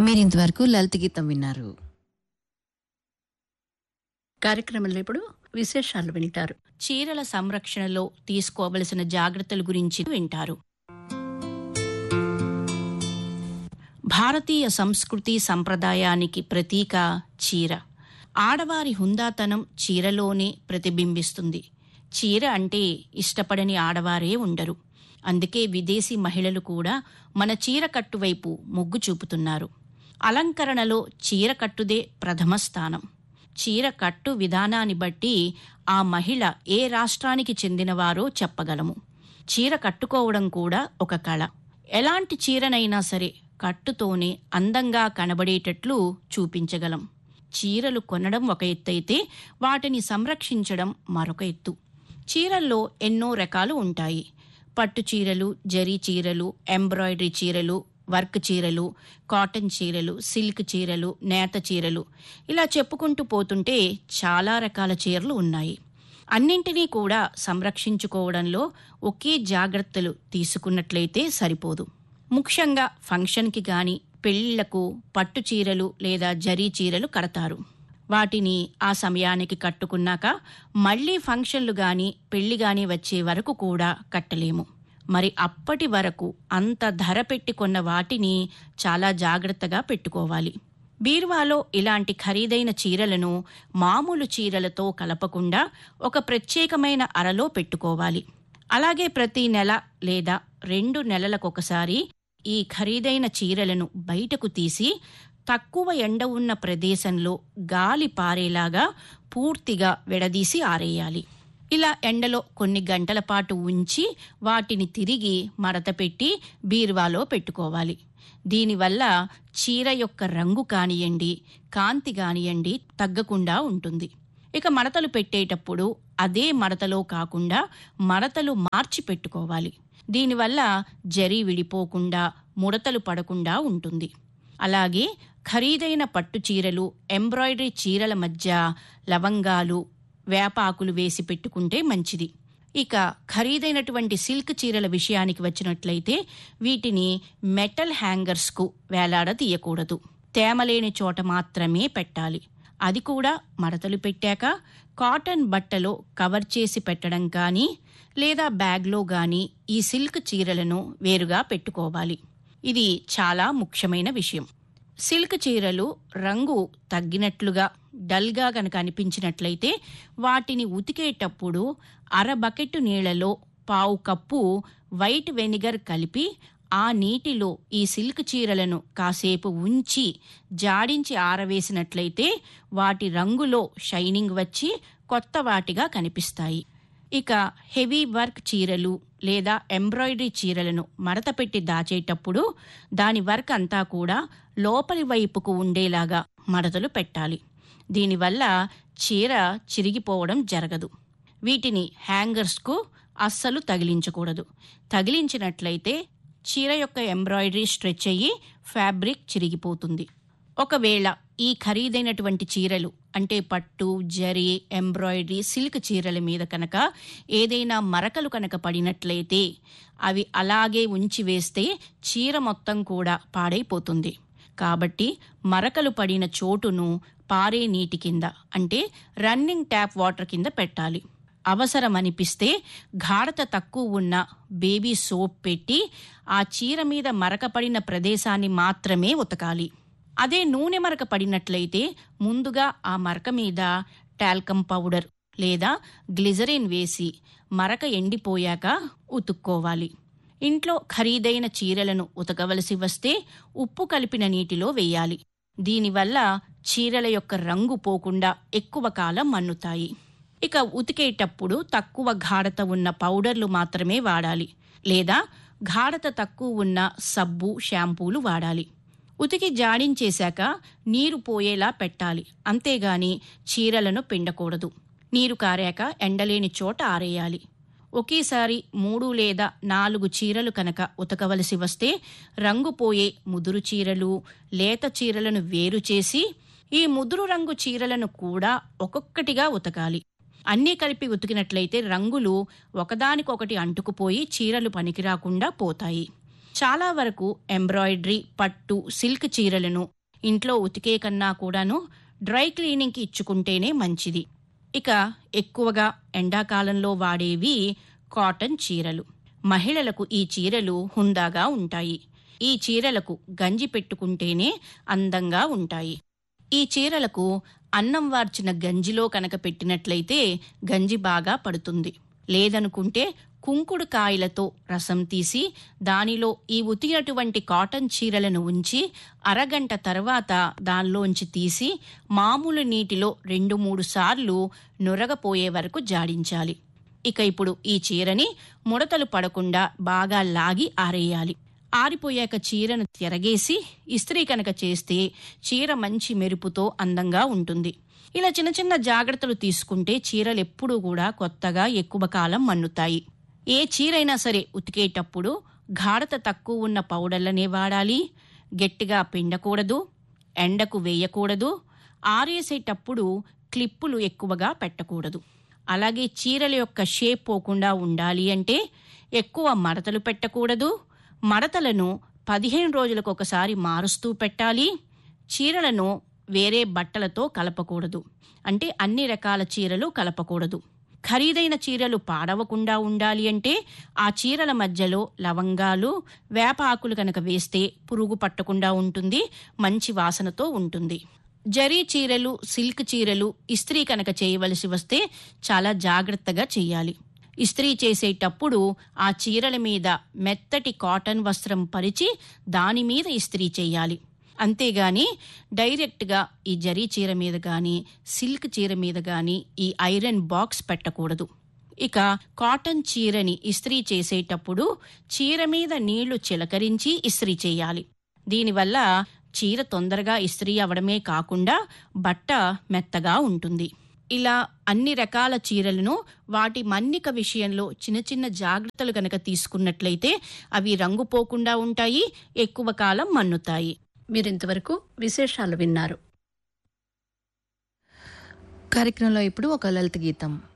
మీరింతవరకు లలిత గీతం విన్నారు కార్యక్రమంలో ఇప్పుడు విశేషాలు వింటారు చీరల సంరక్షణలో తీసుకోవలసిన జాగ్రత్తల గురించి వింటారు భారతీయ సంస్కృతి సంప్రదాయానికి ప్రతీక చీర ఆడవారి హుందాతనం చీరలోనే ప్రతిబింబిస్తుంది చీర అంటే ఇష్టపడని ఆడవారే ఉండరు అందుకే విదేశీ మహిళలు కూడా మన చీర కట్టువైపు మొగ్గు చూపుతున్నారు అలంకరణలో చీర కట్టుదే ప్రథమ స్థానం చీర కట్టు విధానాన్ని బట్టి ఆ మహిళ ఏ రాష్ట్రానికి చెందినవారో చెప్పగలము చీర కట్టుకోవడం కూడా ఒక కళ ఎలాంటి చీరనైనా సరే కట్టుతోనే అందంగా కనబడేటట్లు చూపించగలం చీరలు కొనడం ఒక ఎత్తైతే వాటిని సంరక్షించడం మరొక ఎత్తు చీరల్లో ఎన్నో రకాలు ఉంటాయి పట్టు చీరలు జరీ చీరలు ఎంబ్రాయిడరీ చీరలు వర్క్ చీరలు కాటన్ చీరలు సిల్క్ చీరలు నేత చీరలు ఇలా చెప్పుకుంటూ పోతుంటే చాలా రకాల చీరలు ఉన్నాయి అన్నింటినీ కూడా సంరక్షించుకోవడంలో ఒకే జాగ్రత్తలు తీసుకున్నట్లయితే సరిపోదు ముఖ్యంగా ఫంక్షన్కి గాని పెళ్లిళ్లకు పట్టు చీరలు లేదా జరీ చీరలు కడతారు వాటిని ఆ సమయానికి కట్టుకున్నాక మళ్లీ ఫంక్షన్లు గాని పెళ్లి గాని వచ్చే వరకు కూడా కట్టలేము మరి అప్పటి వరకు అంత ధర పెట్టి కొన్న వాటిని చాలా జాగ్రత్తగా పెట్టుకోవాలి బీరువాలో ఇలాంటి ఖరీదైన చీరలను మామూలు చీరలతో కలపకుండా ఒక ప్రత్యేకమైన అరలో పెట్టుకోవాలి అలాగే ప్రతి నెల లేదా రెండు నెలలకొకసారి ఈ ఖరీదైన చీరలను బయటకు తీసి తక్కువ ఎండ ఉన్న ప్రదేశంలో గాలి పారేలాగా పూర్తిగా విడదీసి ఆరేయాలి ఇలా ఎండలో కొన్ని గంటల పాటు ఉంచి వాటిని తిరిగి మడతపెట్టి బీరువాలో పెట్టుకోవాలి దీనివల్ల చీర యొక్క రంగు కానియండి కాంతి కానియండి తగ్గకుండా ఉంటుంది ఇక మడతలు పెట్టేటప్పుడు అదే మడతలో కాకుండా మడతలు మార్చి పెట్టుకోవాలి దీనివల్ల జరి విడిపోకుండా ముడతలు పడకుండా ఉంటుంది అలాగే ఖరీదైన పట్టు చీరలు ఎంబ్రాయిడరీ చీరల మధ్య లవంగాలు వేపాకులు వేసి పెట్టుకుంటే మంచిది ఇక ఖరీదైనటువంటి సిల్క్ చీరల విషయానికి వచ్చినట్లయితే వీటిని మెటల్ హ్యాంగర్స్కు వేలాడదీయకూడదు తేమలేని చోట మాత్రమే పెట్టాలి అది కూడా మడతలు పెట్టాక కాటన్ బట్టలో కవర్ చేసి పెట్టడం కానీ లేదా బ్యాగ్లో గాని ఈ సిల్క్ చీరలను వేరుగా పెట్టుకోవాలి ఇది చాలా ముఖ్యమైన విషయం సిల్క్ చీరలు రంగు తగ్గినట్లుగా డల్గా గనక అనిపించినట్లయితే వాటిని ఉతికేటప్పుడు అర బకెట్ నీళ్లలో పావు కప్పు వైట్ వెనిగర్ కలిపి ఆ నీటిలో ఈ సిల్క్ చీరలను కాసేపు ఉంచి జాడించి ఆరవేసినట్లయితే వాటి రంగులో షైనింగ్ వచ్చి కొత్త వాటిగా కనిపిస్తాయి ఇక హెవీ వర్క్ చీరలు లేదా ఎంబ్రాయిడరీ చీరలను మడతపెట్టి దాచేటప్పుడు దాని వర్క్ అంతా కూడా లోపలి వైపుకు ఉండేలాగా మడతలు పెట్టాలి దీనివల్ల చీర చిరిగిపోవడం జరగదు వీటిని హ్యాంగర్స్కు అస్సలు తగిలించకూడదు తగిలించినట్లయితే చీర యొక్క ఎంబ్రాయిడరీ స్ట్రెచ్ అయ్యి ఫ్యాబ్రిక్ చిరిగిపోతుంది ఒకవేళ ఈ ఖరీదైనటువంటి చీరలు అంటే పట్టు జరీ ఎంబ్రాయిడరీ సిల్క్ చీరల మీద కనుక ఏదైనా మరకలు కనుక పడినట్లయితే అవి అలాగే ఉంచి వేస్తే చీర మొత్తం కూడా పాడైపోతుంది కాబట్టి మరకలు పడిన చోటును పారే నీటి కింద అంటే రన్నింగ్ ట్యాప్ వాటర్ కింద పెట్టాలి అవసరం అనిపిస్తే గాఢత తక్కువ ఉన్న బేబీ సోప్ పెట్టి ఆ చీర మీద మరక పడిన ప్రదేశాన్ని మాత్రమే ఉతకాలి అదే నూనె మరక పడినట్లయితే ముందుగా ఆ మరక మీద టాల్కమ్ పౌడర్ లేదా గ్లిజరిన్ వేసి మరక ఎండిపోయాక ఉతుక్కోవాలి ఇంట్లో ఖరీదైన చీరలను ఉతకవలసి వస్తే ఉప్పు కలిపిన నీటిలో వేయాలి దీనివల్ల చీరల యొక్క రంగు పోకుండా ఎక్కువ కాలం మన్నుతాయి ఇక ఉతికేటప్పుడు తక్కువ గాఢత ఉన్న పౌడర్లు మాత్రమే వాడాలి లేదా గాఢత తక్కువ ఉన్న సబ్బు షాంపూలు వాడాలి ఉతికి జాడించేశాక నీరు పోయేలా పెట్టాలి అంతేగాని చీరలను పిండకూడదు నీరు కారాక ఎండలేని చోట ఆరేయాలి ఒకేసారి మూడు లేదా నాలుగు చీరలు కనుక ఉతకవలసి వస్తే రంగు పోయే ముదురు చీరలు లేత చీరలను వేరు చేసి ఈ ముదురు రంగు చీరలను కూడా ఒక్కొక్కటిగా ఉతకాలి అన్నీ కలిపి ఉతికినట్లయితే రంగులు ఒకదానికొకటి అంటుకుపోయి చీరలు పనికిరాకుండా పోతాయి చాలా వరకు ఎంబ్రాయిడరీ పట్టు సిల్క్ చీరలను ఇంట్లో ఉతికే కన్నా కూడాను డ్రై క్లీనింగ్కి ఇచ్చుకుంటేనే మంచిది ఇక ఎక్కువగా ఎండాకాలంలో వాడేవి కాటన్ చీరలు మహిళలకు ఈ చీరలు హుందాగా ఉంటాయి ఈ చీరలకు గంజి పెట్టుకుంటేనే అందంగా ఉంటాయి ఈ చీరలకు అన్నం వార్చిన గంజిలో కనుక పెట్టినట్లయితే గంజి బాగా పడుతుంది లేదనుకుంటే కుంకుడు కాయలతో రసం తీసి దానిలో ఈ ఉతికినటువంటి కాటన్ చీరలను ఉంచి అరగంట తర్వాత దానిలోంచి తీసి మామూలు నీటిలో రెండు మూడు సార్లు నురగపోయే వరకు జాడించాలి ఇక ఇప్పుడు ఈ చీరని ముడతలు పడకుండా బాగా లాగి ఆరేయాలి ఆరిపోయాక చీరను తిరగేసి ఇస్త్రీ కనుక చేస్తే చీర మంచి మెరుపుతో అందంగా ఉంటుంది ఇలా చిన్న చిన్న జాగ్రత్తలు తీసుకుంటే చీరలు ఎప్పుడూ కూడా కొత్తగా ఎక్కువ కాలం మన్నుతాయి ఏ చీరైనా సరే ఉతికేటప్పుడు గాఢత తక్కువ ఉన్న పౌడర్లనే వాడాలి గట్టిగా పిండకూడదు ఎండకు వేయకూడదు ఆరేసేటప్పుడు క్లిప్పులు ఎక్కువగా పెట్టకూడదు అలాగే చీరల యొక్క షేప్ పోకుండా ఉండాలి అంటే ఎక్కువ మడతలు పెట్టకూడదు మడతలను పదిహేను రోజులకు ఒకసారి మారుస్తూ పెట్టాలి చీరలను వేరే బట్టలతో కలపకూడదు అంటే అన్ని రకాల చీరలు కలపకూడదు ఖరీదైన చీరలు పాడవకుండా ఉండాలి అంటే ఆ చీరల మధ్యలో లవంగాలు వేప ఆకులు కనుక వేస్తే పురుగు పట్టకుండా ఉంటుంది మంచి వాసనతో ఉంటుంది జరీ చీరలు సిల్క్ చీరలు ఇస్త్రీ కనుక చేయవలసి వస్తే చాలా జాగ్రత్తగా చేయాలి ఇస్త్రీ చేసేటప్పుడు ఆ చీరల మీద మెత్తటి కాటన్ వస్త్రం పరిచి దాని మీద ఇస్త్రీ చేయాలి అంతేగాని డైరెక్ట్గా ఈ జరీ చీర మీద కానీ సిల్క్ చీర మీద కానీ ఈ ఐరన్ బాక్స్ పెట్టకూడదు ఇక కాటన్ చీరని ఇస్త్రీ చేసేటప్పుడు చీర మీద నీళ్లు చిలకరించి ఇస్త్రీ చేయాలి దీనివల్ల చీర తొందరగా ఇస్త్రీ అవడమే కాకుండా బట్ట మెత్తగా ఉంటుంది ఇలా అన్ని రకాల చీరలను వాటి మన్నిక విషయంలో చిన్న చిన్న జాగ్రత్తలు గనక తీసుకున్నట్లయితే అవి రంగు పోకుండా ఉంటాయి ఎక్కువ కాలం మన్నుతాయి మీరింతవరకు విశేషాలు విన్నారు కార్యక్రమంలో ఇప్పుడు ఒక లలిత గీతం